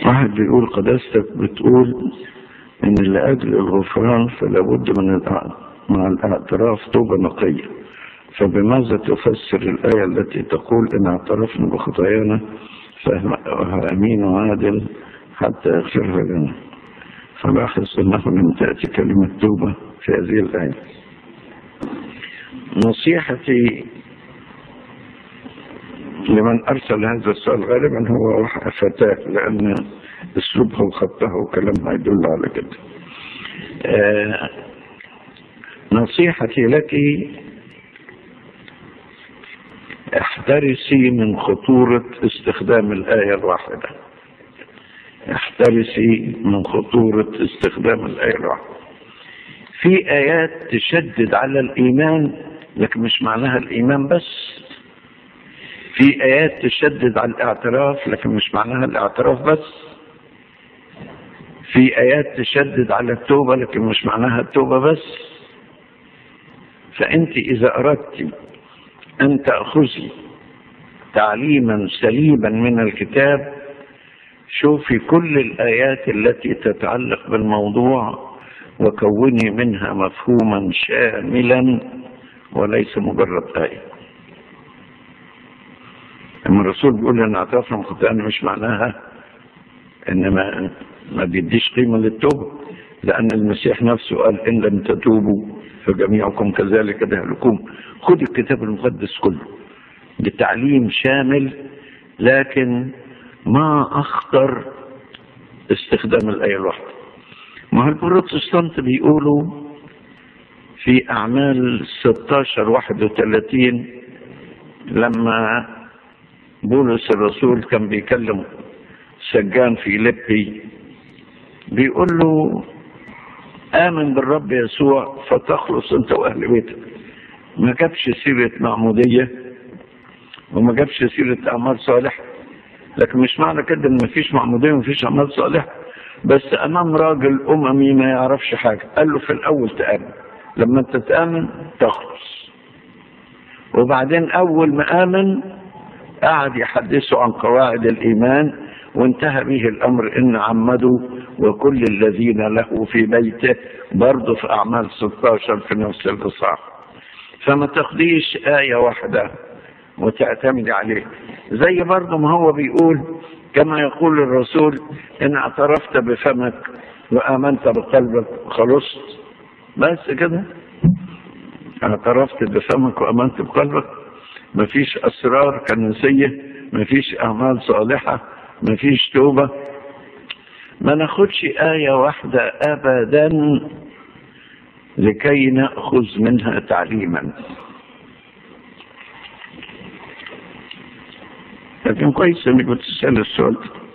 واحد بيقول قداستك بتقول ان لاجل الغفران فلا بد من الأ- مع الاعتراف توبه نقيه فبماذا تفسر الايه التي تقول ان اعترفنا بخطايانا فهو امين وعادل حتى يغفرها لنا فلاحظ انه لم تاتي كلمه توبه في هذه الايه نصيحتي لمن أرسل هذا السؤال غالبا هو واحد فتاة لأن أسلوبها وخطها وكلامها يدل على كده آه، نصيحتي لك احترسي من خطورة استخدام الآية الواحدة احترسي من خطورة استخدام الآية الواحدة في آيات تشدد على الإيمان لكن مش معناها الإيمان بس في آيات تشدد على الاعتراف لكن مش معناها الاعتراف بس في آيات تشدد على التوبة لكن مش معناها التوبة بس فأنت إذا أردت أن تأخذي تعليما سليما من الكتاب شوفي كل الآيات التي تتعلق بالموضوع وكوني منها مفهوما شاملا وليس مجرد آية لما الرسول بيقول ان اعترافنا بخطايانا مش معناها ان ما ما بيديش قيمه للتوبه لان المسيح نفسه قال ان لم تتوبوا فجميعكم كذلك تهلكون خد الكتاب المقدس كله بتعليم شامل لكن ما اخطر استخدام الايه الواحده ما هو البروتستانت بيقولوا في اعمال 16 31 لما بولس الرسول كان بيكلم سجان في لبي بيقول له آمن بالرب يسوع فتخلص أنت وأهل بيتك ما جابش سيرة معمودية وما جابش سيرة أعمال صالحة لكن مش معنى كده إن مفيش معمودية ومفيش أعمال صالحة بس أمام راجل أممي ما يعرفش حاجة قال له في الأول تآمن لما أنت تآمن تخلص وبعدين أول ما آمن قعد يحدثه عن قواعد الإيمان وانتهى به الأمر إن عمدوا وكل الذين له في بيته برضه في أعمال 16 في نفس الإصحاح فما تاخديش آية واحدة وتعتمد عليه زي برضه ما هو بيقول كما يقول الرسول إن اعترفت بفمك وآمنت بقلبك خلصت بس كده اعترفت بفمك وآمنت بقلبك مفيش أسرار كنسية مفيش أعمال صالحة مفيش توبة ما ناخدش آية واحدة أبدا لكي نأخذ منها تعليما لكن كويس انك بتسأل السؤال ده